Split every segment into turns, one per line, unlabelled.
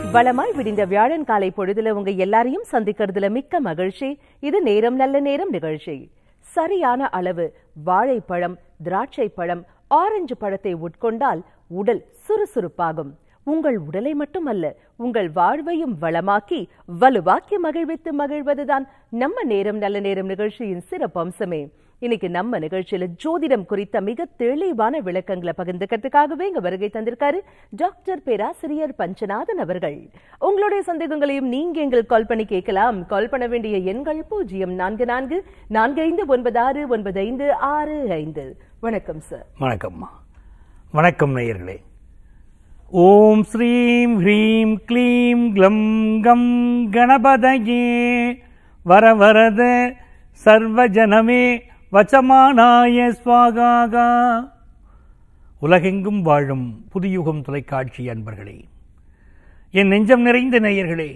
வளமாய் விடிந்த வியாழன் காலை பொழுதுல உங்க எல்லாரையும் சந்திக்கிறதுல மிக்க மகிழ்ச்சி இது நேரம் நல்ல நேரம் நிகழ்ச்சி சரியான அளவு வாழைப்பழம் திராட்சை பழம் ஆரஞ்சு பழத்தை உட்கொண்டால் உடல் சுறுசுறுப்பாகும் உங்கள் உடலை மட்டுமல்ல உங்கள் வாழ்வையும் வளமாக்கி வலுவாக்கி மகிழ்வித்து மகிழ்வதுதான் நம்ம நேரம் நல்ல நேரம் நிகழ்ச்சியின் சிறப்பம்சமே இன்னைக்கு நம்ம நிகழ்ச்சியில ஜோதிடம் குறித்த மிக தெளிவான விளக்கங்களை பகிர்ந்துக்கிறதுக்காகவே இங்க வருகை தந்திருக்காரு டாக்டர் பேராசிரியர் பஞ்சநாதன் அவர்கள் உங்களுடைய சந்தேகங்களையும் நீங்க எங்களுக்கு கால் பண்ணி கேட்கலாம் கால் பண்ண வேண்டிய எண்கள் பூஜ்ஜியம் நான்கு நான்கு நான்கு ஐந்து ஒன்பது ஆறு ஒன்பது ஐந்து ஆறு ஐந்து வணக்கம் சார்
வணக்கம்மா வணக்கம் நேயர்களே ஓம் ஸ்ரீம் ஹ்ரீம் க்ளீம் க்ளம் கம் கணபதயே வரவரத சர்வஜனமே வச்சமானாய ஸ்வாகாகா உலகெங்கும் வாழும் புதுயுகம் தொலைக்காட்சி அன்பர்களே என் நெஞ்சம் நிறைந்த நேயர்களே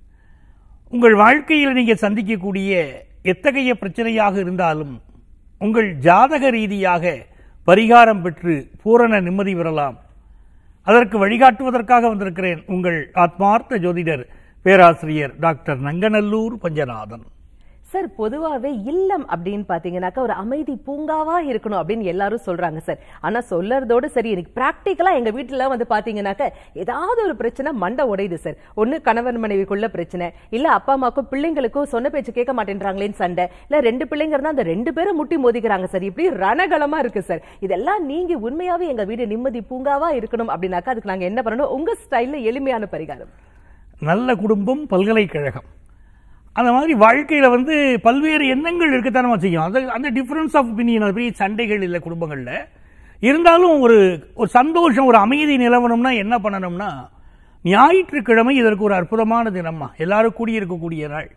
உங்கள் வாழ்க்கையில் நீங்கள் சந்திக்கக்கூடிய எத்தகைய பிரச்சனையாக இருந்தாலும் உங்கள் ஜாதக ரீதியாக பரிகாரம் பெற்று பூரண நிம்மதி பெறலாம் அதற்கு வழிகாட்டுவதற்காக வந்திருக்கிறேன் உங்கள் ஆத்மார்த்த ஜோதிடர் பேராசிரியர் டாக்டர் நங்கநல்லூர் பஞ்சநாதன்
சார் பொதுவாவே இல்லம் அப்படின்னு பாத்தீங்கன்னாக்கா ஒரு அமைதி பூங்காவா இருக்கணும் அப்படின்னு எல்லாரும் சொல்றாங்க சார் ஆனா சொல்லறதோட சரி எனக்கு பிராக்டிக்கலா எங்க வீட்டுல வந்து பாத்தீங்கன்னாக்க ஏதாவது ஒரு பிரச்சனை மண்டை உடையுது சார் ஒண்ணு கணவன் மனைவிக்குள்ள பிரச்சனை இல்ல அப்பா அம்மாக்கும் பிள்ளைங்களுக்கும் சொன்ன பேச்சு கேட்க மாட்டேன்றாங்களேன்னு சண்டை இல்ல ரெண்டு பிள்ளைங்க இருந்தா அந்த ரெண்டு பேரும் முட்டி மோதிக்கிறாங்க சார் இப்படி ரணகலமா இருக்கு சார் இதெல்லாம் நீங்க உண்மையாவே எங்க வீடு நிம்மதி பூங்காவா இருக்கணும் அப்படின்னாக்கா அதுக்கு நாங்க என்ன பண்ணணும் உங்க ஸ்டைல்ல எளிமையான பரிகாரம்
நல்ல குடும்பம் பல்கலைக்கழகம் அந்த மாதிரி வாழ்க்கையில் வந்து பல்வேறு எண்ணங்கள் இருக்கத்தானே செய்யும் அது அந்த டிஃப்ரென்ஸ் ஆஃப் ஒப்பீனியன் அது பெரிய சண்டைகள் இல்லை குடும்பங்களில் இருந்தாலும் ஒரு ஒரு சந்தோஷம் ஒரு அமைதி நிலவணும்னா என்ன பண்ணணும்னா ஞாயிற்றுக்கிழமை இதற்கு ஒரு அற்புதமான தினம்மா எல்லாரும் கூடியிருக்கக்கூடிய நாள்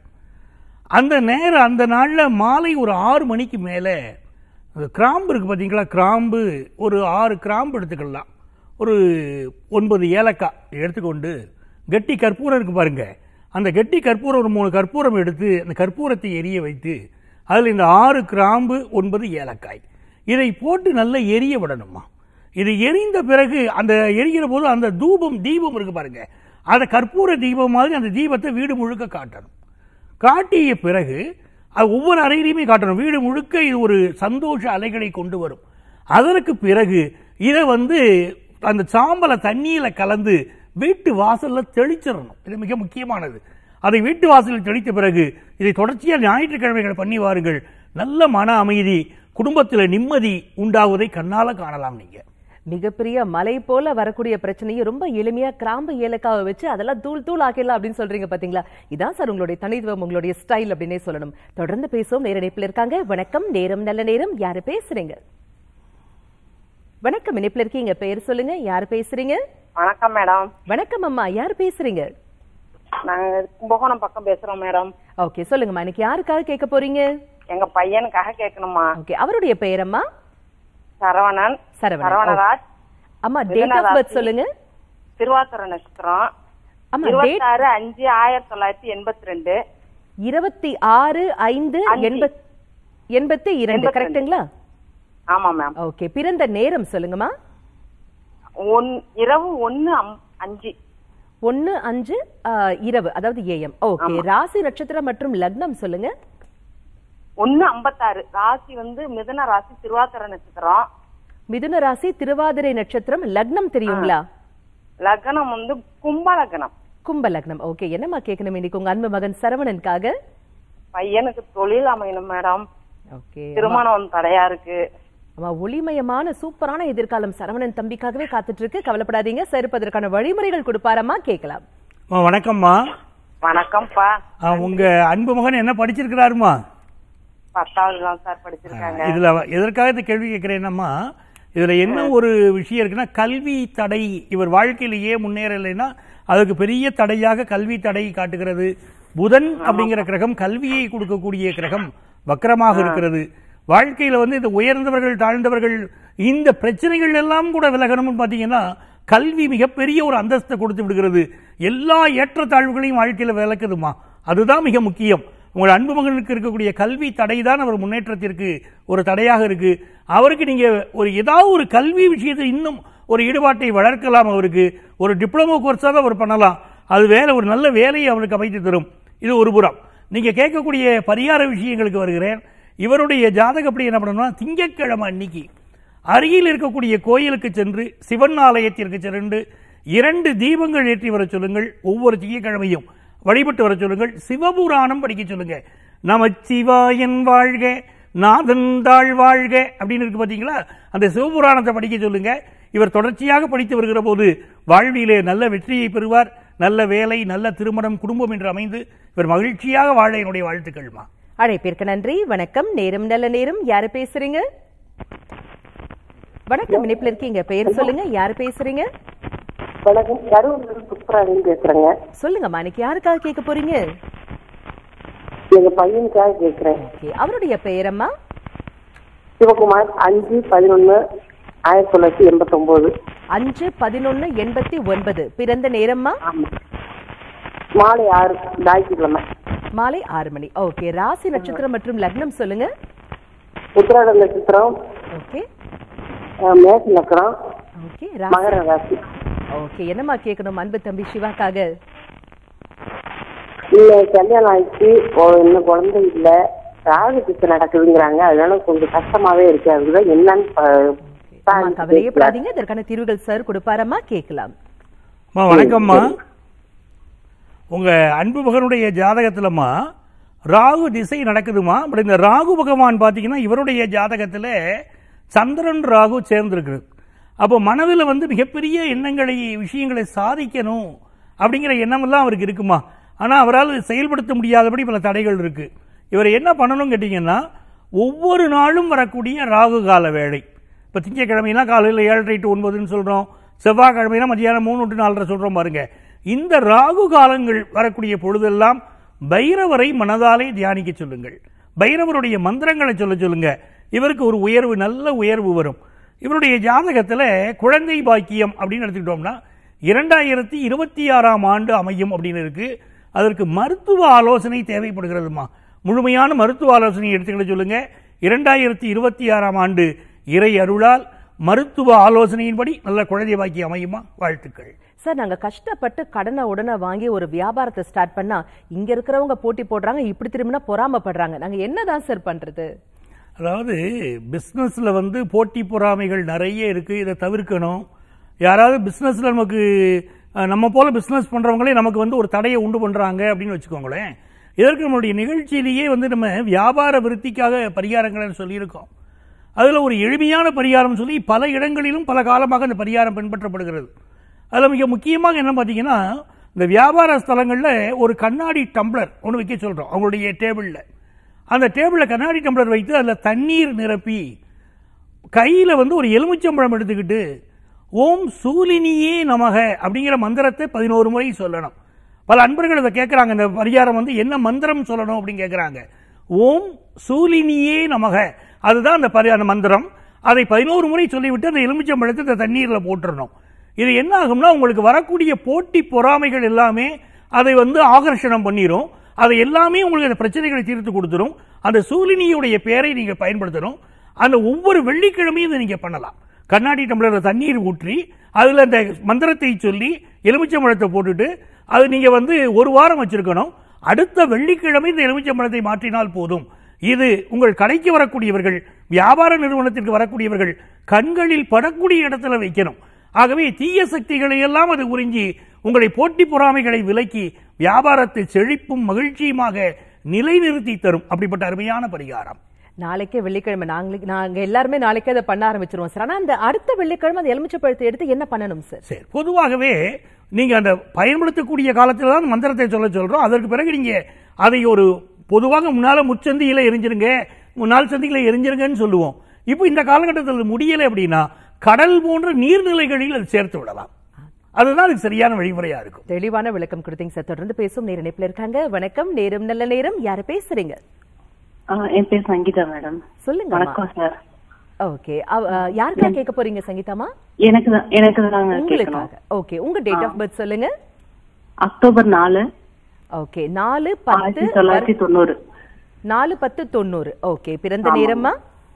அந்த நேரம் அந்த நாளில் மாலை ஒரு ஆறு மணிக்கு மேலே அந்த கிராம்பு இருக்குது பார்த்தீங்களா கிராம்பு ஒரு ஆறு கிராம்பு எடுத்துக்கலாம் ஒரு ஒன்பது ஏலக்காய் எடுத்துக்கொண்டு கெட்டி கற்பூரம் இருக்கு பாருங்க அந்த கெட்டி கற்பூரம் ஒரு மூணு கற்பூரம் எடுத்து அந்த கற்பூரத்தை எரிய வைத்து அதில் இந்த ஆறு கிராம்பு ஒன்பது ஏலக்காய் இதை போட்டு நல்லா எரிய விடணுமா இது எரிந்த பிறகு அந்த எரிகிற போது அந்த தூபம் தீபம் இருக்கு பாருங்க அதை கற்பூர தீபம் மாதிரி அந்த தீபத்தை வீடு முழுக்க காட்டணும் காட்டிய பிறகு அது ஒவ்வொரு அறையிலையுமே காட்டணும் வீடு முழுக்க இது ஒரு சந்தோஷ அலைகளை கொண்டு வரும் அதற்கு பிறகு இதை வந்து அந்த சாம்பலை தண்ணியில கலந்து வீட்டு வாசல்ல தெளிச்சிடணும் இது மிக முக்கியமானது அதை வீட்டு வாசலில் தெளித்த பிறகு இதை தொடர்ச்சியாக ஞாயிற்றுக்கிழமைகள் பண்ணி வாருங்கள் நல்ல மன அமைதி குடும்பத்தில் நிம்மதி உண்டாவதை கண்ணால காணலாம் நீங்க
மிகப்பெரிய மலை போல வரக்கூடிய பிரச்சனையை ரொம்ப எளிமையா கிராம்பு ஏலக்காவை வச்சு அதெல்லாம் தூள் தூள் ஆக்கிடலாம் அப்படின்னு சொல்றீங்க பாத்தீங்களா இதான் சார் உங்களுடைய தனித்துவம் உங்களுடைய ஸ்டைல் அப்படின்னே சொல்லணும் தொடர்ந்து பேசுவோம் நேர இணைப்பில் இருக்காங்க வணக்கம் நேரம் நல்ல நேரம் யாரு பேசுறீங்க வணக்கம் இணைப்பில் இருக்கீங்க பேர் சொல்லுங்க யார் பேசுறீங்க
வணக்கம் மேடம்
வணக்கம் அம்மா யார் பேசுறீங்க
நாங்க கும்பகோணம் பக்கம் பேசுறோம் மேடம்
ஓகே சொல்லுங்கம்மா இன்னைக்கு யாருக்காக கேட்க போறீங்க
எங்க பையனுக்காக கேட்கணுமா
ஓகே அவருடைய பெயர் அம்மா
சரவணன்
சரவணன்
சரவணராஜ்
அம்மா டேட் ஆஃப் பர்த் சொல்லுங்க
திருவாசர நட்சத்திரம்
ஆமா டேட்
இருபத்தாறு அஞ்சு ஆயிரத்தி தொள்ளாயிரத்தி எண்பத்தி ரெண்டு
இருபத்தி ஆறு ஐந்து
அஞ்சு.
எண்பத் எண்பத்தி இரண்டு
எண்பத்தி ரெண்டு.
கரெக்ட்டுங்களா
ஆமா மேம்
ஓகே பிறந்த நேரம் சொல்லுங்கம்மா
ஒன் இரவு ஒன்னு அம்- அஞ்சு
ஒன்னு அஞ்சு ஆ, இரவு அதாவது ஏஎம் ஓகே ராசி நட்சத்திரம் மற்றும் லக்னம் சொல்லுங்க
ஒன்னு ஐம்பத்தாறு ராசி வந்து மிதுன ராசி திருவாசர நட்சத்திரம்
மிதுன ராசி திருவாதிரை நட்சத்திரம் லக்னம் தெரியுங்களா
லக்னம் வந்து கும்ப லக்னம்
கும்ப லக்னம் ஓகே என்னம்மா கேட்கணும் இன்னைக்கு உங்க அன்பு மகன் சரவணனுக்காக
பையனுக்கு தொழில் அமையணும் மேடம்
ஓகே
திருமணம் தடையா இருக்கு
ஆமா ஒளிமயமான சூப்பரான எதிர்காலம் சரவணன் தம்பிக்காகவே காத்துட்டு இருக்கு கவலைப்படாதீங்க சேர்ப்பதற்கான வழிமுறைகள் கொடுப்பாரம்மா கேட்கலாம்
அம்மா, வணக்கம்மா
வணக்கம்ப்பா
ஆ, உங்க அன்பு மகன் என்ன படிச்சிருக்கிறாருமா
பத்தாவது தான் சார் படிச்சிருக்காங்க
இதுல அவ- எதற்காக இந்த கேள்வி கேட்கிறேன்னம்மா இதுல என்ன ஒரு விஷயம் இருக்குன்னா கல்வி தடை இவர் வாழ்க்கையிலேயே முன்னேறலைன்னா அதுக்கு பெரிய தடையாக கல்வி தடை காட்டுகிறது புதன் அப்படிங்கிற கிரகம் கல்வியை கொடுக்கக்கூடிய கிரகம் வக்கரமாக இருக்கிறது வாழ்க்கையில வந்து இந்த உயர்ந்தவர்கள் தாழ்ந்தவர்கள் இந்த பிரச்சனைகள் எல்லாம் கூட விலகணும்னு பாத்தீங்கன்னா கல்வி மிகப்பெரிய ஒரு அந்தஸ்தை கொடுத்து விடுகிறது எல்லா ஏற்றத்தாழ்வுகளையும் வாழ்க்கையில விளக்குதுமா அதுதான் மிக முக்கியம் உங்கள் அன்பு மகனுக்கு இருக்கக்கூடிய கல்வி தடை தான் அவர் முன்னேற்றத்திற்கு ஒரு தடையாக இருக்கு அவருக்கு நீங்க ஒரு ஏதாவது ஒரு கல்வி விஷயத்தை இன்னும் ஒரு ஈடுபாட்டை வளர்க்கலாம் அவருக்கு ஒரு டிப்ளமோ கோர்ஸாக அவர் பண்ணலாம் அது வேலை ஒரு நல்ல வேலையை அவனுக்கு அமைத்து தரும் இது ஒரு புறம் நீங்க கேட்கக்கூடிய பரிகார விஷயங்களுக்கு வருகிறேன் இவருடைய ஜாதகப்படி என்ன பண்ணணும்னா திங்கட்கிழமை அன்னைக்கு அருகில் இருக்கக்கூடிய கோயிலுக்கு சென்று சிவன் ஆலயத்திற்கு சென்று இரண்டு தீபங்கள் ஏற்றி வர சொல்லுங்கள் ஒவ்வொரு திங்கட்கிழமையும் வழிபட்டு வர சொல்லுங்கள் சிவபுராணம் படிக்க சொல்லுங்க நமச்சிவாயன் வாழ்க நாதன் தாழ் வாழ்க அப்படின்னு இருக்கு பாத்தீங்களா அந்த சிவபுராணத்தை படிக்க சொல்லுங்க இவர் தொடர்ச்சியாக படித்து வருகிற போது வாழ்விலே நல்ல வெற்றியை பெறுவார் நல்ல வேலை நல்ல திருமணம் குடும்பம் என்று அமைந்து இவர் மகிழ்ச்சியாக வாழ என்னுடைய வாழ்த்துக்கள்மா
அழைப்பிற்கு நன்றி வணக்கம் நேரம் நல்ல நேரம் யாரு பேசுறீங்க வணக்கம் இணைப்புல இருக்கீங்க பெயர் சொல்லுங்க யாரு பேசுறீங்க
வணக்கம் கரூர் புஷ்பராணின்னு பேசுறேங்க
சொல்லுங்க இன்னைக்கு யாருக்காக கேட்க போறீங்க
எங்க பையனுக்காக கேக்குறேன்
ஓகே அவருடைய பெயரம்மா
சிவகுமார் அஞ்சு பதினொன்னு ஆயிரத்தி தொள்ளாயிரத்தி எண்பத்தி ஒன்பது
அஞ்சு பதினொன்னு எண்பத்தி ஒன்பது பிறந்த நேரம்மா
ஆமா மாலை ஆறு ஞாயிற்றுக்கிழமை
மாலை ஆறு மணி ஓகே ராசி நட்சத்திரம் மற்றும் லக்னம் சொல்லுங்க
உத்திராட நட்சத்திரம்
ஓகே
அஹ், மேஷ நக்கரம்
ஓகே ராசி
மகர ராசி
ஓகே என்னம்மா கேட்கணும் அன்பு தம்பி சிவாக்காக
இல்ல கல்யாணம் ஆயிடுச்சு ஒ- இன்னும் குழந்தை இல்ல ராகு திசை நடக்குதுங்கிறாங்க அதனால கொஞ்சம் கஷ்டமாவே இருக்கு அதுதான் என்னன்னு ப-
அம்மா
பாருங்க.
கவலையே படாதீங்க இதற்கான தீர்வுகள் சார் கொடுப்பாரம்மா கேட்கலாம்
அம்மா வணக்கம்மா உங்க அன்பு மகனுடைய ஜாதகத்திலம்மா ராகு திசை நடக்குதுமா பட் இந்த ராகு பகவான் பார்த்தீங்கன்னா இவருடைய ஜாதகத்தில் சந்திரன் ராகு சேர்ந்திருக்கிறது அப்போ மனதில் வந்து மிகப்பெரிய எண்ணங்களை விஷயங்களை சாதிக்கணும் அப்படிங்கிற எண்ணமெல்லாம் அவருக்கு இருக்குமா ஆனால் அவரால் செயல்படுத்த முடியாதபடி பல தடைகள் இருக்கு இவர் என்ன பண்ணணும்னு கேட்டிங்கன்னா ஒவ்வொரு நாளும் வரக்கூடிய ராகு கால வேலை இப்போ திங்கக்கிழமைனா காலையில் ஏழரை டு ஒன்பதுன்னு சொல்கிறோம் செவ்வாய்க்கிழமைனா மதியானம் மூணு டு நாலரை சொல்கிறோம் பாருங்க இந்த ராகு காலங்கள் வரக்கூடிய பொழுதெல்லாம் பைரவரை மனதாலே தியானிக்க சொல்லுங்கள் பைரவருடைய மந்திரங்களை சொல்ல சொல்லுங்க இவருக்கு ஒரு உயர்வு நல்ல உயர்வு வரும் இவருடைய ஜாதகத்தில் குழந்தை பாக்கியம் அப்படின்னு எடுத்துக்கிட்டோம்னா இரண்டாயிரத்தி இருபத்தி ஆறாம் ஆண்டு அமையும் அப்படின்னு இருக்கு அதற்கு மருத்துவ ஆலோசனை தேவைப்படுகிறதுமா முழுமையான மருத்துவ ஆலோசனை எடுத்துக்கிட சொல்லுங்க இரண்டாயிரத்தி இருபத்தி ஆறாம் ஆண்டு இறை அருளால் மருத்துவ ஆலோசனையின்படி நல்ல குழந்தை பாக்கியம் அமையுமா வாழ்த்துக்கள்
சார் நாங்க கஷ்டப்பட்டு கடனை உடனே வாங்கி ஒரு வியாபாரத்தை ஸ்டார்ட் பண்ணா இங்க இருக்கிறவங்க போட்டி போடுறாங்க இப்படி திரும்பினா பொறாமப்படுறாங்க நாங்க என்னதான் சார் பண்றது
அதாவது பிஸ்னஸில் வந்து போட்டி பொறாமைகள் நிறைய இருக்குது இதை தவிர்க்கணும் யாராவது பிஸ்னஸில் நமக்கு அஹ், நம்ம போல பிஸ்னஸ் பண்ணுறவங்களே நமக்கு வந்து ஒரு தடையை உண்டு பண்ணுறாங்க அப்படின்னு வச்சுக்கோங்களேன் இதற்கு நம்மளுடைய நிகழ்ச்சியிலேயே வந்து நம்ம வியாபார விருத்திக்காக பரிகாரங்களை சொல்லியிருக்கோம் அதில் ஒரு எளிமையான பரிகாரம் சொல்லி பல இடங்களிலும் பல காலமாக அந்த பரிகாரம் பின்பற்றப்படுகிறது அதில் மிக முக்கியமாக என்ன பார்த்தீங்கன்னா இந்த வியாபார ஸ்தலங்களில் ஒரு கண்ணாடி டம்ளர் ஒன்று வைக்க சொல்கிறோம் அவங்களுடைய டேபிளில் அந்த டேபிளில் கண்ணாடி டம்ளர் வைத்து அதில் தண்ணீர் நிரப்பி கையில் வந்து ஒரு எலுமிச்சம்பழம் எடுத்துக்கிட்டு ஓம் சூலினியே நமக அப்படிங்கிற மந்திரத்தை பதினோரு முறை சொல்லணும் பல அன்பர்கள் அதை கேட்குறாங்க இந்த பரிகாரம் வந்து என்ன மந்திரம் சொல்லணும் அப்படின்னு கேட்குறாங்க ஓம் சூலினியே நமக அதுதான் அந்த பரி அந்த மந்திரம் அதை பதினோரு முறை சொல்லிவிட்டு அந்த எலுமிச்சம்பழத்தை அந்த தண்ணீரில் போட்டுறணும் இது என்ன ஆகும்னா உங்களுக்கு வரக்கூடிய போட்டி பொறாமைகள் எல்லாமே அதை வந்து ஆகர்ஷணம் பண்ணிரும் அதை எல்லாமே உங்களுக்கு அந்த பிரச்சனைகளை தீர்த்து கொடுத்துரும் அந்த சூலினியுடைய பெயரை நீங்க பயன்படுத்தணும் அந்த ஒவ்வொரு வெள்ளிக்கிழமையும் இதை நீங்க பண்ணலாம் கண்ணாடி டம்ளர்ல தண்ணீர் ஊற்றி அதுல அந்த மந்திரத்தை சொல்லி எலுமிச்சம்பழத்தை போட்டுட்டு அது நீங்க வந்து ஒரு வாரம் வச்சிருக்கணும் அடுத்த வெள்ளிக்கிழமை இந்த எலுமிச்சம்பழத்தை மாற்றினால் போதும் இது உங்கள் கடைக்கு வரக்கூடியவர்கள் வியாபார நிறுவனத்திற்கு வரக்கூடியவர்கள் கண்களில் படக்கூடிய இடத்துல வைக்கணும் ஆகவே தீய சக்திகளை எல்லாம் அது உறிஞ்சி உங்களை போட்டி பொறாமைகளை விலக்கி வியாபாரத்தை செழிப்பும் மகிழ்ச்சியுமாக நிலைநிறுத்தி தரும் அப்படிப்பட்ட அருமையான பரிகாரம்
நாளைக்கே வெள்ளிக்கிழமை நாங்களுக்கு நாங்க எல்லாருமே நாளைக்கே அதை பண்ண ஆரம்பிச்சிருவோம் சார் ஆனா அந்த அடுத்த வெள்ளிக்கிழமை அந்த எலுமிச்சை பழத்தை எடுத்து என்ன பண்ணணும் சார்
சரி பொதுவாகவே நீங்க அந்த பயன்படுத்தக்கூடிய காலத்தில் தான் மந்திரத்தை சொல்ல சொல்றோம் அதற்கு பிறகு நீங்க அதை ஒரு பொதுவாக முன்னால முச்சந்தியில எரிஞ்சிருங்க முன்னாள் சந்தியில எரிஞ்சிருங்கன்னு சொல்லுவோம் இப்போ இந்த காலகட்டத்தில் அது முடியலை அப்படின்னா கடல் போன்ற நீர்நிலைகளில் அது சேர்த்து விடலாம் அதுதான் அதுக்கு சரியான வழிமுறையா இருக்கும்
தெளிவான விளக்கம் கொடுத்தீங்க சார் தொடர்ந்து பேசும் நேர இணைப்புல இருக்காங்க வணக்கம் நேரம் நல்ல நேரம் யாரு பேசுறீங்க
ஆ, என் பேர் சங்கீதா மேடம்
சொல்லுங்க
வணக்கம் சார்
ஓகே யாருக்கா கேட்க போறீங்க சங்கீதாமா
எனக்கு தான் எனக்கு தாங்க கேட்கணும்
உங்களுக்காக ஓகே உங்க டேட் ஆஃப் பர்த் சொல்லுங்க
அக்டோபர் நாலு
ஓகே நாலு பத்து
ஆயிரத்தி தொள்ளாயிரத்தி தொண்ணூறு
நாலு பத்து தொண்ணூறு ஓகே பிறந்த நேரமா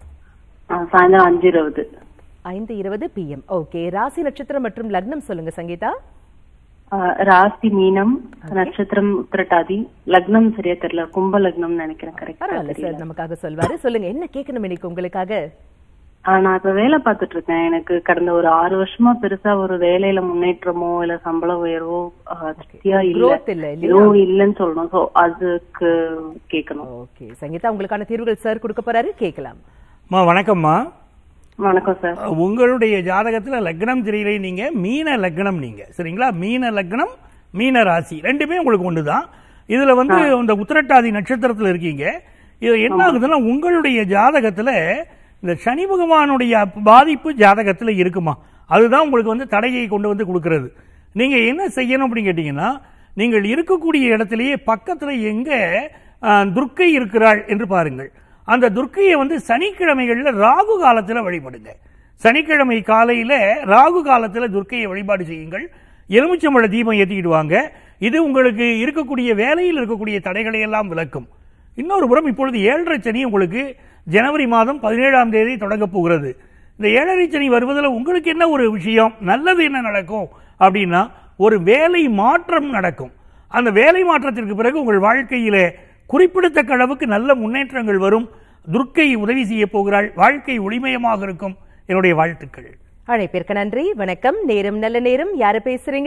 ஆ, சாயந்தரம் அஞ்சு இருபது
ஐந்து இருபது பிஎம் ஓகே ராசி நட்சத்திரம் மற்றும் லக்னம் சொல்லுங்க சங்கீதா
ஆ, ராசி மீனம் நட்சத்திரம் உத்திரட்டாதி லக்னம் சரியா தெரியல கும்ப லக்னம்னு நினைக்கிறேன்
பரவாயில்ல
கரெக்டா
சார் நமக்காக சொல்வாரு சொல்லுங்க என்ன கேட்கணும் இன்னைக்கு உங்களுக்காக
நான் இப்ப வேலை பார்த்துட்டு இருக்கேன் எனக்கு கடந்த ஒரு ஆறு வருஷமா பெருசா ஒரு வேலையில முன்னேற்றமோ இல்ல சம்பள உயர்வோ ஆ, திருப்தியா இல்ல
Growth இல்ல இல்லையா
எதுவும் இல்லைன்னு சொல்லணும் சோ அதுக்கு கேட்கணும்
ஓகே சங்கீதா உங்களுக்கான தீர்வுகள் சார் கொடுக்க போறாரு கேட்கலாம்
அம்மா வணக்கம்மா
வணக்கம் சார்
உங்களுடைய ஜாதகத்துல லக்னம் தெரியலை நீங்க மீன லக்னம் நீங்க சரிங்களா மீன லக்னம் மீன ராசி ரெண்டுமே உங்களுக்கு ஒண்ணுதான் இதுல வந்து இந்த உத்திரட்டாதி நட்சத்திரத்துல இருக்கீங்க இது என்ன ஆகுதுன்னா உங்களுடைய ஜாதகத்துல இந்த சனி பகவானுடைய பாதிப்பு ஜாதகத்துல இருக்குமா அதுதான் உங்களுக்கு வந்து தடையை கொண்டு வந்து கொடுக்கிறது நீங்க என்ன செய்யணும் அப்படின்னு கேட்டீங்கன்னா நீங்கள் இருக்கக்கூடிய இடத்திலேயே பக்கத்துல எங்க ஆ, துர்க்கை இருக்கிறாள் என்று பாருங்கள் அந்த துர்க்கையை வந்து சனிக்கிழமைகள்ல ராகு காலத்துல வழிபடுங்க சனிக்கிழமை காலையில ராகு காலத்துல துர்க்கையை வழிபாடு செய்யுங்கள் எலுமிச்சம்பழ தீபம் ஏத்திக்கிட்டு வாங்க இது உங்களுக்கு இருக்கக்கூடிய வேலையில் இருக்கக்கூடிய தடைகளை எல்லாம் விளக்கும் இன்னொரு புறம் இப்பொழுது ஏழரை சனி உங்களுக்கு ஜனவரி மாதம் பதினேழாம் தேதி தொடங்க போகிறது இந்த ஏழரை சனி வருவதில் உங்களுக்கு என்ன ஒரு விஷயம் நல்லது என்ன நடக்கும் அப்படின்னா ஒரு வேலை மாற்றம் நடக்கும் அந்த வேலை மாற்றத்திற்கு பிறகு உங்கள் வாழ்க்கையிலே குறிப்பிடத்தக்க அளவுக்கு நல்ல முன்னேற்றங்கள் வரும் துர்க்கை உதவி செய்ய போகிறாள் வாழ்க்கை ஒளிமயமாக இருக்கும் என்னுடைய வாழ்த்துக்கள்
அழைப்பிற்கு நன்றி வணக்கம் நேரம் நல்ல நேரம் யாரு பேசுறீங்க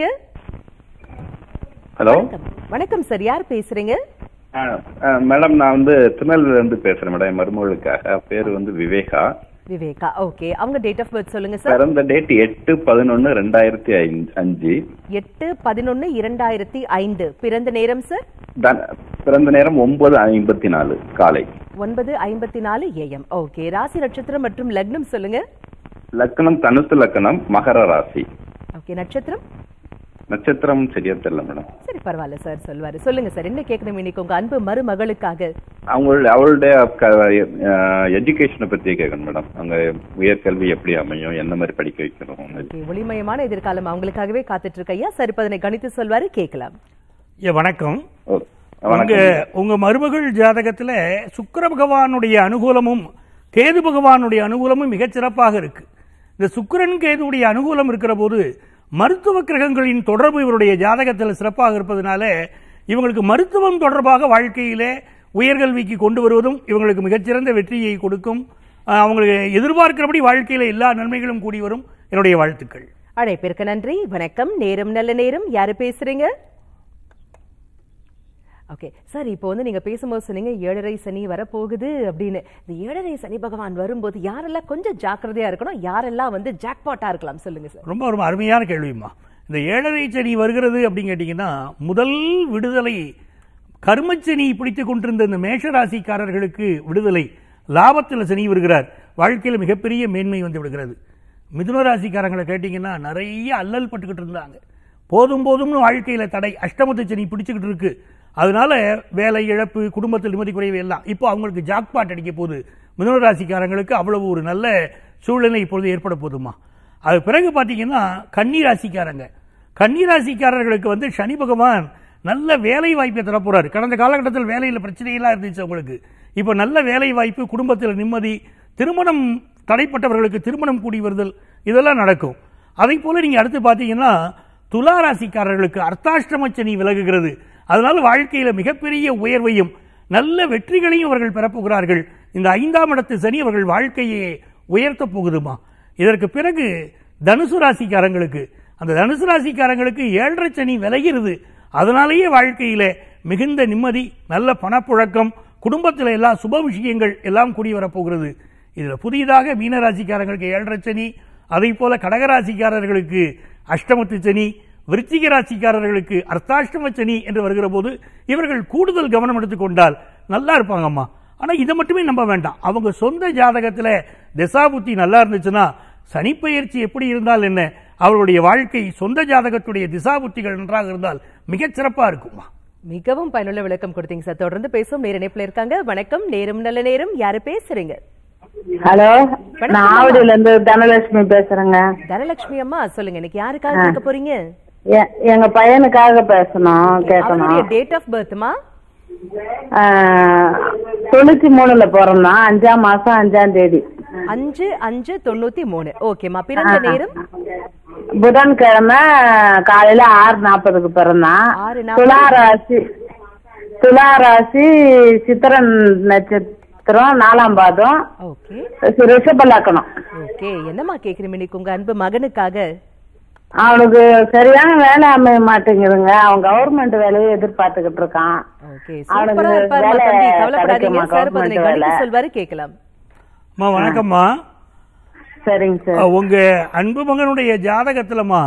ஹலோ
வணக்கம் வணக்கம் சார் யார் பேசுறீங்க
மேடம் நான் வந்து திருநெல்வேலியில இருந்து பேசுறேன் மேடம் என் மருமகளுக்காக பேர் வந்து விவேகா
விவேகா ஓகே அவங்க டேட் ஆஃப் பர்த் சொல்லுங்க சார்
பிறந்த டேட் எட்டு பதினொன்னு ரெண்டாயிரத்தி அஞ்சு
எட்டு பதினொன்னு இரண்டாயிரத்தி ஐந்து பிறந்த நேரம் சார்
தன- பிறந்த நேரம் ஒன்பது ஐம்பத்தி நாலு காலை
ஒன்பது ஐம்பத்தி நாலு ஏஎம் ஓகே ராசி நட்சத்திரம் மற்றும் லக்னம் சொல்லுங்க
லக்னம் தனுசு லக்னம் மகர ராசி
ஓகே நட்சத்திரம்
நட்சத்திரம் சரியா தெரியல மேடம்
சரி பரவாயில்ல சார் சொல்வாரு சொல்லுங்க சார் என்ன கேட்கணும் இன்னைக்கு உங்க அன்பு மருமகளுக்காக
அவங்களுடைய அவளுடைய எஜுகேஷனை பத்தி கேட்கணும் மேடம் அங்க உயர்கல்வி எப்படி அமையும் என்ன மாதிரி படிக்க வைக்கணும்
ஓகே ஒளிமயமான எதிர்காலம் அவங்களுக்காகவே காத்துட்டு இருக்கையா சரி இப்ப அதனை கணித்து சொல்வாரு கேட்கலாம்
ஏ வணக்கம்
ஓ,
உங்க
வணக்கம்
உங்க மருமகள் ஜாதகத்துல சுக்கிர பகவானுடைய அனுகூலமும் கேது பகவானுடைய அனுகூலமும் மிகச் சிறப்பாக இருக்கு இந்த சுக்கிரன் கேதுவுடைய அனுகூலம் இருக்கிற போது மருத்துவ கிரகங்களின் தொடர்பு இவருடைய ஜாதகத்தில் சிறப்பாக இருப்பதனால இவங்களுக்கு மருத்துவம் தொடர்பாக வாழ்க்கையிலே உயர்கல்விக்கு கொண்டு வருவதும் இவங்களுக்கு மிகச்சிறந்த வெற்றியை கொடுக்கும் அஹ், அவங்களுக்கு எதிர்பார்க்கிறபடி வாழ்க்கையில எல்லா நன்மைகளும் கூடி வரும் என்னுடைய வாழ்த்துக்கள்
அழைப்பிற்கு நன்றி வணக்கம் நேரம் நல்ல நேரம் யாரு பேசுறீங்க ஓகே சார் இப்போ வந்து நீங்க பேசும்போது சொன்னீங்க ஏழரை சனி வரப்போகுது அப்படின்னு இந்த ஏழரை சனி பகவான் வரும்போது யாரெல்லாம் கொஞ்சம் ஜாக்கிரதையா இருக்கணும் யாரெல்லாம் வந்து ஜாக்பாட்டா இருக்கலாம் சொல்லுங்க சார்
ரொம்ப ரொம்ப அருமையான கேள்விம்மா இந்த ஏழரை சனி வருகிறது அப்படின்னு கேட்டிங்கன்னா முதல் விடுதலை கர்மச்சனி பிடித்து கொண்டிருந்த இந்த மேஷராசிக்காரர்களுக்கு விடுதலை லாபத்தில் சனி வருகிறார் வாழ்க்கையில் மிகப்பெரிய மேன்மை வந்து விடுகிறது மிதுன ராசிக்காரங்களை கேட்டிங்கன்னா நிறைய அல்லல் பட்டுக்கிட்டு இருந்தாங்க போதும் போதும்னு வாழ்க்கையில் தடை அஷ்டமத்து சனி பிடிச்சிக்கிட்டு இருக்கு அதனால வேலை இழப்பு குடும்பத்தில் நிம்மதி குறைவு எல்லாம் இப்போ அவங்களுக்கு ஜாக்பாட் அடிக்க போகுது மிதுன ராசிக்காரங்களுக்கு அவ்வளவு ஒரு நல்ல சூழ்நிலை இப்பொழுது ஏற்பட போதுமா அது பிறகு பார்த்தீங்கன்னா கன்னி ராசிக்காரங்க கன்னி ராசிக்காரர்களுக்கு வந்து சனி பகவான் நல்ல வேலை வாய்ப்பை தரப்போறாரு கடந்த காலகட்டத்தில் வேலையில் பிரச்சனையெல்லாம் இருந்துச்சு அவங்களுக்கு இப்போ நல்ல வேலை வாய்ப்பு குடும்பத்தில் நிம்மதி திருமணம் தடைப்பட்டவர்களுக்கு திருமணம் கூடி வருதல் இதெல்லாம் நடக்கும் அதை போல நீங்க அடுத்து பார்த்தீங்கன்னா துலா ராசிக்காரர்களுக்கு அர்த்தாஷ்டம சனி விலகுகிறது அதனால வாழ்க்கையில மிகப்பெரிய உயர்வையும் நல்ல வெற்றிகளையும் அவர்கள் பெறப்போகிறார்கள் இந்த ஐந்தாம் இடத்து சனி அவர்கள் வாழ்க்கையை உயர்த்தப் போகுதுமா இதற்கு பிறகு தனுசு ராசிக்காரங்களுக்கு அந்த தனுசு ராசிக்காரங்களுக்கு ஏழரை சனி விலகிறது அதனாலேயே வாழ்க்கையில மிகுந்த நிம்மதி நல்ல பணப்புழக்கம் குடும்பத்தில் எல்லா சுப விஷயங்கள் எல்லாம் கூடி வரப்போகிறது இதுல புதிதாக மீன ராசிக்காரங்களுக்கு ஏழரை சனி அதை போல கடகராசிக்காரர்களுக்கு அஷ்டமத்து சனி விருச்சிக ராசிக்காரர்களுக்கு அர்த்தாஷ்டம சனி என்று வருகிற போது இவர்கள் கூடுதல் கவனம் எடுத்துக்கொண்டால் நல்லா இருப்பாங்கம்மா ஆனா இதை மட்டுமே நம்ப வேண்டாம் அவங்க சொந்த ஜாதகத்துல திசாபுத்தி நல்லா இருந்துச்சுன்னா சனிப்பெயர்ச்சி எப்படி இருந்தால் என்ன அவர்களுடைய வாழ்க்கை சொந்த ஜாதகத்துடைய திசாபுத்திகள் நன்றாக இருந்தால் மிகச் சிறப்பா இருக்குமா
மிகவும் பயனுள்ள விளக்கம் கொடுத்தீங்க சார் தொடர்ந்து பேசும் நேர இணைப்புல இருக்காங்க வணக்கம் நேரம் நல்ல நேரம் யாரு பேசுறீங்க
ஹலோ நான் ஆவடியில இருந்து தனலட்சுமி பேசுறேங்க
தனலட்சுமி அம்மா சொல்லுங்க இன்னைக்கு யாருக்காக கேட்க போறீங்க
எ- எங்க பையனுக்காக பேசணும் கேட்கணும்
அவருடைய டேட் ஆஃப் பர்த்மா
ஆஹ், தொண்ணூத்தி மூணுல பிறந்தான் அஞ்சாம் மாசம் அஞ்சாம் தேதி
அஞ்சு அஞ்சு தொண்ணூத்தி மூணு ஓகேம்மா பிறந்த நேரம்
புதன்கிழமை காலையில ஆறு நாற்பதுக்கு பிறந்தான்
ஆறு நாற்பது.
துலா ராசி துலா ராசி சித்திரன் நட்சத்திரம் நாலாம் பாதம்
ஓகே
ரிஷப லக்கணம்
ஓகே என்னம்மா கேக்குறீங்க இன்னைக்கு உங்க அன்பு மகனுக்காக
அவனுக்கு சரியான வேலை அமைய மாட்டேங்குதுங்க அவன் கவர்மெண்ட் வேலையை எதிர்பார்த்துக்கிட்டு இருக்கான்
ஓகே
அவனுக்கு
சூப்பரா இருப்பாருமா
வேலை
தம்பி கவலைப்படாதீங்க
கிடைக்குமா,
சார் பதினை
government
கணித்து
வேலை?
சொல்வாரு கேட்கலாம்
அம்மா வணக்கம்மா
சரிங்க சார்
அஹ், உங்க அன்பு மகனுடைய ஜாதகத்துலமா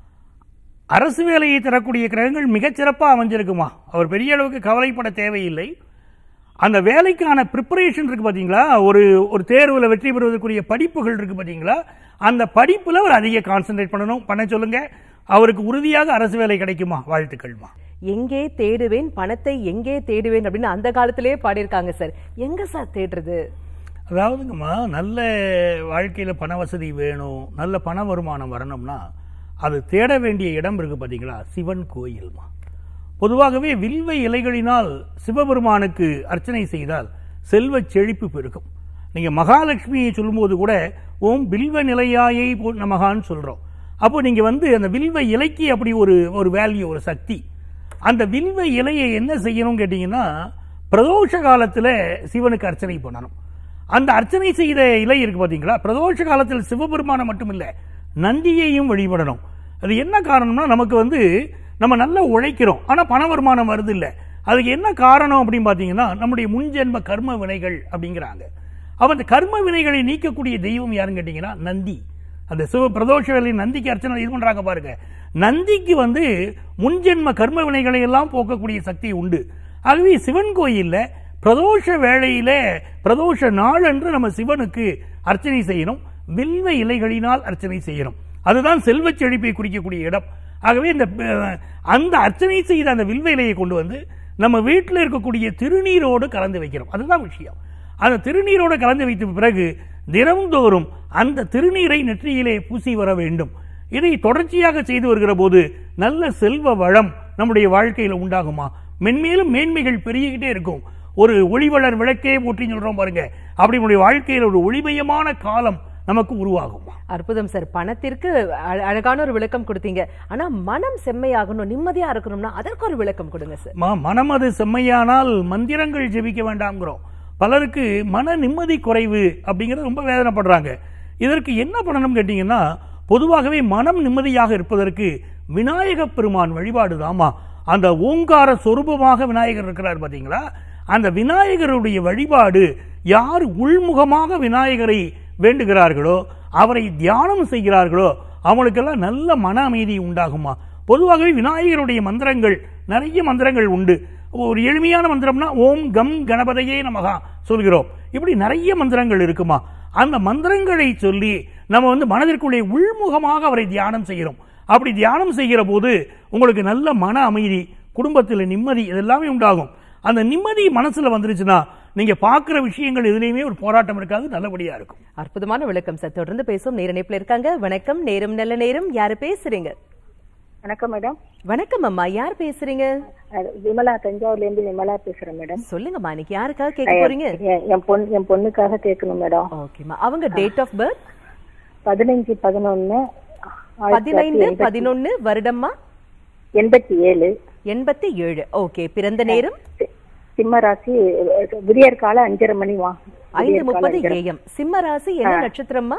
அரசு வேலையை தரக்கூடிய கிரகங்கள் மிகச்சிறப்பா அமைஞ்சிருக்குமா அவர் பெரிய அளவுக்கு கவலைப்பட தேவையில்லை அந்த வேலைக்கான ப்ரிப்பரேஷன் இருக்கு பாத்தீங்களா ஒரு ஒரு தேர்வுல வெற்றி பெறுவதற்குரிய படிப்புகள் இருக்கு பாத்தீங்களா அந்த படிப்புல அவர் அதிக கான்சென்ட்ரேட் பண்ணணும் பண்ண சொல்லுங்க அவருக்கு உறுதியாக அரசு வேலை கிடைக்குமா வாழ்த்துக்கள்மா
எங்கே தேடுவேன் பணத்தை எங்கே தேடுவேன் அப்படின்னு அந்த காலத்திலேயே பாடியிருக்காங்க சார் எங்க சார் தேடுறது
அதாவதுங்கம்மா நல்ல வாழ்க்கையில் பண வசதி வேணும் நல்ல பண வருமானம் வரணும்னா அது தேட வேண்டிய இடம் இருக்கு பார்த்தீங்களா சிவன் கோயில்மா பொதுவாகவே வில்வ இலைகளினால் சிவபெருமானுக்கு அர்ச்சனை செய்தால் செல்வ செழிப்பு பெருகும் நீங்க மகாலட்சுமியை சொல்லும்போது கூட ஓம் வில்வ நிலையாயை போ- நமகான்னு சொல்றோம் அப்போ நீங்க வந்து அந்த வில்வ இலைக்கு அப்படி ஒரு ஒரு வேல்யூ ஒரு சக்தி அந்த வில்வ இலையை என்ன செய்யணும் கேட்டீங்கன்னா பிரதோஷ காலத்துல சிவனுக்கு அர்ச்சனை பண்ணணும் அந்த அர்ச்சனை செய்த இலை இருக்கு பாத்தீங்களா பிரதோஷ காலத்தில் சிவபெருமானை மட்டும் இல்ல நந்தியையும் வழிபடணும் அது என்ன காரணம்னா நமக்கு வந்து நம்ம நல்லா உழைக்கிறோம் ஆனா பண வருமானம் வருது இல்ல அதுக்கு என்ன காரணம் அப்படின்னு பாத்தீங்கன்னா நம்முடைய முன்ஜென்ம கர்ம வினைகள் அப்படிங்கிறாங்க அப்ப அந்த கர்ம வினைகளை நீக்கக்கூடிய தெய்வம் யாருன்னு கேட்டீங்கன்னா நந்தி அந்த சிவ பிரதோஷ வேலையில் நந்திக்கு அர்ச்சனை இது பண்றாங்க பாருங்க நந்திக்கு வந்து முன்ஜென்ம கர்ம வினைகளை எல்லாம் போக்கக்கூடிய சக்தி உண்டு ஆகவே சிவன் கோயில்ல பிரதோஷ வேளையில பிரதோஷ நாள் அன்று நம்ம சிவனுக்கு அர்ச்சனை செய்யணும் வில்வ இலைகளினால் அர்ச்சனை செய்யணும் அதுதான் செல்வச் செழிப்பை குறிக்கக்கூடிய இடம் ஆகவே இந்த அஹ், அந்த அர்ச்சனை செய்த அந்த வில்வ இலையை கொண்டு வந்து நம்ம வீட்டில் இருக்கக்கூடிய திருநீரோடு கலந்து வைக்கிறோம் அதுதான் விஷயம் அந்த திருநீரோடு கலந்து வைத்த பிறகு தினம்தோறும் அந்த திருநீரை நெற்றியிலே பூசி வர வேண்டும் இதை தொடர்ச்சியாக செய்து வருகிற போது நல்ல செல்வ வளம் நம்முடைய வாழ்க்கையில உண்டாகுமா மென்மேலும் மேன்மைகள் பெருகிக்கிட்டே இருக்கும் ஒரு ஒளிவளர் விளக்கே போற்றி சொல்றோம் பாருங்க அப்படி நம்முடைய வாழ்க்கையில ஒரு ஒளிமயமான காலம் நமக்கு உருவாகுமா
அற்புதம் சார் பணத்திற்கு அழ- அழகான ஒரு விளக்கம் கொடுத்தீங்க ஆனா மனம் செம்மையாகணும் நிம்மதியா இருக்கணும்னா அதற்கு ஒரு விளக்கம் கொடுங்க சார்
மா- மனம் அது செம்மையானால் மந்திரங்கள் ஜெபிக்க வேண்டாம்ங்கிறோம் பலருக்கு மன நிம்மதி குறைவு அப்படிங்கிறது ரொம்ப வேதனைப்படுறாங்க இதற்கு என்ன பண்ணணும் கேட்டீங்கன்னா பொதுவாகவே மனம் நிம்மதியாக இருப்பதற்கு விநாயகப் பெருமான் வழிபாடு தாமா அந்த ஓங்கார சொரூபமாக விநாயகர் இருக்கிறார் பாத்தீங்களா அந்த விநாயகருடைய வழிபாடு யார் உள்முகமாக விநாயகரை வேண்டுகிறார்களோ அவரை தியானம் செய்கிறார்களோ அவங்களுக்கெல்லாம் நல்ல மன அமைதி உண்டாகுமா பொதுவாகவே விநாயகருடைய மந்திரங்கள் நிறைய மந்திரங்கள் உண்டு ஒரு எளிமையான மந்திரம்னா ஓம் கம் கணபதையே நமகா சொல்கிறோம் இப்படி நிறைய மந்திரங்கள் இருக்குமா அந்த மந்திரங்களை சொல்லி நம்ம வந்து மனதிற்குள்ளே உள்முகமாக அவரை தியானம் செய்கிறோம் அப்படி தியானம் செய்கிற போது உங்களுக்கு நல்ல மன அமைதி குடும்பத்தில் நிம்மதி இதெல்லாமே உண்டாகும் அந்த நிம்மதி மனசுல வந்துருச்சுன்னா நீங்க பார்க்குற விஷயங்கள் எதுலையுமே ஒரு போராட்டம் இருக்காது நல்லபடியா இருக்கும்
அற்புதமான விளக்கம் சார் தொடர்ந்து பேசும் நேர இணைப்புல இருக்காங்க வணக்கம் நேரம் நல்ல நேரம் யாரு பேசுறீங்க
வணக்கம் மேடம்
வணக்கம் அம்மா யார் பேசுறீங்க
அஹ் விமலா தஞ்சாவூர்ல இருந்து விமலா பேசுறேன் மேடம்
சொல்லுங்கம்மா இன்னைக்கு யாருக்காக கேட்க போறீங்க
என் என் பொண்ணு என் பொண்ணுக்காக கேட்கணும் மேடம்
ஓகேம்மா அவங்க டேட் ஆஃப் பர்த்
பதினஞ்சு பதினொன்னு
பதினைந்து பதினொன்னு வருடம்மா
எண்பத்தி ஏழு
எண்பத்தி ஏழு ஓகே பிறந்த நேரம்
சி- சிம்ம ராசி அஹ், விடியற் கால அஞ்சரை மணி வா
ஐந்து
விடியற் காலை
முப்பது
அஞ்சரை.
ஏஎம் சிம்ம ராசி என்ன நட்சத்திரம்மா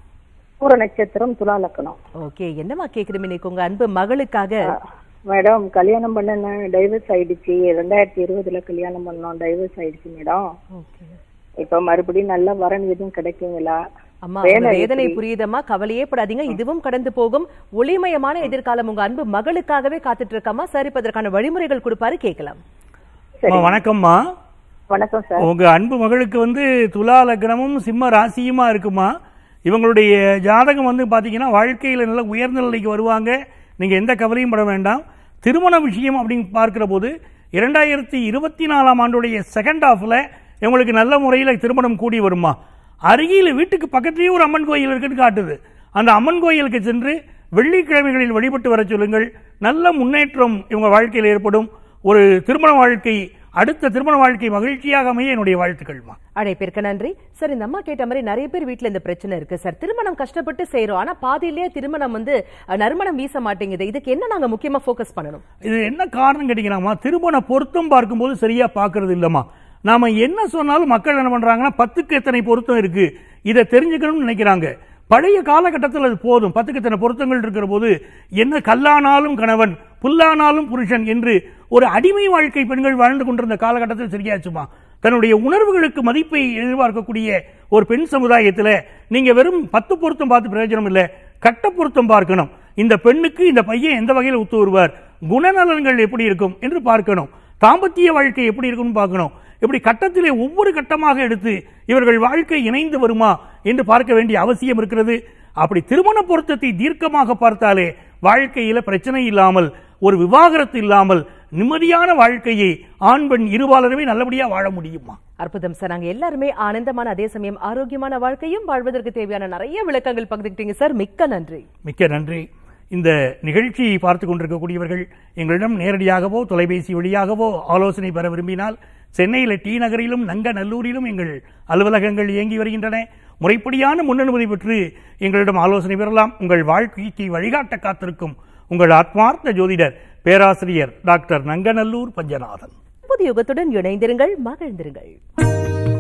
பூர நட்சத்திரம் துலா லக்கணம்
ஓகே என்னம்மா கேக்குறீங்க இன்னைக்கு உங்க அன்பு மகளுக்காக
மேடம் கல்யாணம் பண்ண டைவர்ஸ் ஆயிடுச்சு ரெண்டாயிரத்தி இருபதுல கல்யாணம் பண்ணோம் டைவர்ஸ் ஆயிடுச்சு மேடம்
ஓகே
இப்ப மறுபடியும் நல்ல வரன் எதுவும் கிடைக்குங்களா
அம்மா
வேலை
உங்க வேதனை
எப்படி?
புரியுதம்மா கவலையே படாதீங்க இதுவும் கடந்து போகும் ஒளிமயமான எதிர்காலம் உங்க அன்பு மகளுக்காகவே காத்துட்டு இருக்கம்மா சார் இப்ப அதற்கான வழிமுறைகள் கொடுப்பாரு கேட்கலாம்
அம்மா, வணக்கம்மா
வணக்கம் சார்
உங்க அன்பு மகளுக்கு வந்து துலா லக்னமும் சிம்ம ராசியுமா இருக்குமா இவங்களுடைய ஜாதகம் வந்து பாத்தீங்கன்னா வாழ்க்கையில நல்ல உயர்ந்த நிலைக்கு வருவாங்க நீங்க எந்த கவலையும் பட வேண்டாம் திருமண விஷயம் அப்படின்னு பார்க்கிற போது இரண்டாயிரத்தி இருபத்தி நாலாம் ஆண்டுடைய செகண்ட் ஹாஃப்ல இவங்களுக்கு நல்ல முறையில் திருமணம் கூடி வருமா அருகில் வீட்டுக்கு பக்கத்திலேயே ஒரு அம்மன் கோயில் இருக்குன்னு காட்டுது அந்த அம்மன் கோயிலுக்கு சென்று வெள்ளிக்கிழமைகளில் வழிபட்டு வர சொல்லுங்கள் நல்ல முன்னேற்றம் இவங்க வாழ்க்கையில் ஏற்படும் ஒரு திருமண வாழ்க்கை அடுத்த திருமண வாழ்க்கை மகிழ்ச்சியாக அமைய என்னுடைய வாழ்த்துக்கள்மா
அழைப்பிற்கு நன்றி சார் இந்த அம்மா கேட்ட மாதிரி நிறைய பேர் வீட்ல இந்த பிரச்சனை இருக்கு சார் திருமணம் கஷ்டப்பட்டு செய்றோம் ஆனா பாதியிலேயே திருமணம் வந்து அஹ், நறுமணம் வீச மாட்டேங்குது இதுக்கு என்ன நாங்க முக்கியமா ஃபோக்கஸ் பண்ணணும்
இது என்ன காரணம் கேட்டீங்கன்னாமா திருமண பொருத்தம் பார்க்கும்போது சரியா பார்க்கறது இல்லம்மா நாம என்ன சொன்னாலும் மக்கள் என்ன பண்றாங்கன்னா பத்துக்கு எத்தனை பொருத்தம் இருக்கு இதை தெரிஞ்சுக்கணும்னு நினைக்கிறாங்க பழைய காலகட்டத்தில் அது போதும் பத்துக்கு எத்தனை பொருத்தங்கள் இருக்கிற போது என்ன கல்லானாலும் கணவன் புல்லானாலும் புருஷன் என்று ஒரு அடிமை வாழ்க்கை பெண்கள் வாழ்ந்து கொண்டிருந்த காலகட்டத்தில் சரியாச்சுமா தன்னுடைய உணர்வுகளுக்கு மதிப்பை எதிர்பார்க்கக்கூடிய ஒரு பெண் சமுதாயத்தில் நீங்க வெறும் பத்து பொருத்தம் பார்த்து பிரயோஜனம் இல்லை கட்ட பொருத்தம் பார்க்கணும் இந்த பெண்ணுக்கு இந்த பையன் எந்த வகையில் ஒத்து வருவார் குணநலன்கள் எப்படி இருக்கும் என்று பார்க்கணும் தாம்பத்திய வாழ்க்கை எப்படி இருக்கும்னு பார்க்கணும் இப்படி கட்டத்திலே ஒவ்வொரு கட்டமாக எடுத்து இவர்கள் வாழ்க்கை இணைந்து வருமா என்று பார்க்க வேண்டிய அவசியம் இருக்கிறது அப்படி திருமண பொருத்தத்தை தீர்க்கமாக பார்த்தாலே வாழ்க்கையில பிரச்சனை இல்லாமல் ஒரு விவாகரத்து இல்லாமல் நிம்மதியான வாழ்க்கையை ஆண் பெண் இருபாலருமே நல்லபடியா வாழ முடியுமா
அற்புதம் சார் நாங்க எல்லாருமே ஆனந்தமான அதே சமயம் ஆரோக்கியமான வாழ்க்கையும் வாழ்வதற்கு தேவையான நிறைய விளக்கங்கள் பகிர்ந்துக்கிட்டீங்க சார் மிக்க நன்றி
மிக்க நன்றி இந்த நிகழ்ச்சியை பார்த்து கொண்டிருக்கக்கூடியவர்கள் எங்களிடம் நேரடியாகவோ தொலைபேசி வழியாகவோ ஆலோசனை பெற விரும்பினால் சென்னையில் டி நகரிலும் நங்கநல்லூரிலும் எங்கள் அலுவலகங்கள் இயங்கி வருகின்றன முறைப்படியான முன்னனுமதி பெற்று எங்களிடம் ஆலோசனை பெறலாம் உங்கள் வாழ்க்கைக்கு வழிகாட்ட காத்திருக்கும் உங்கள் ஆத்மார்த்த ஜோதிடர் பேராசிரியர் டாக்டர் நங்கநல்லூர் பஞ்சநாதன்
புதிய யுகத்துடன் இணைந்திருங்கள் மகிழ்ந்திருங்கள்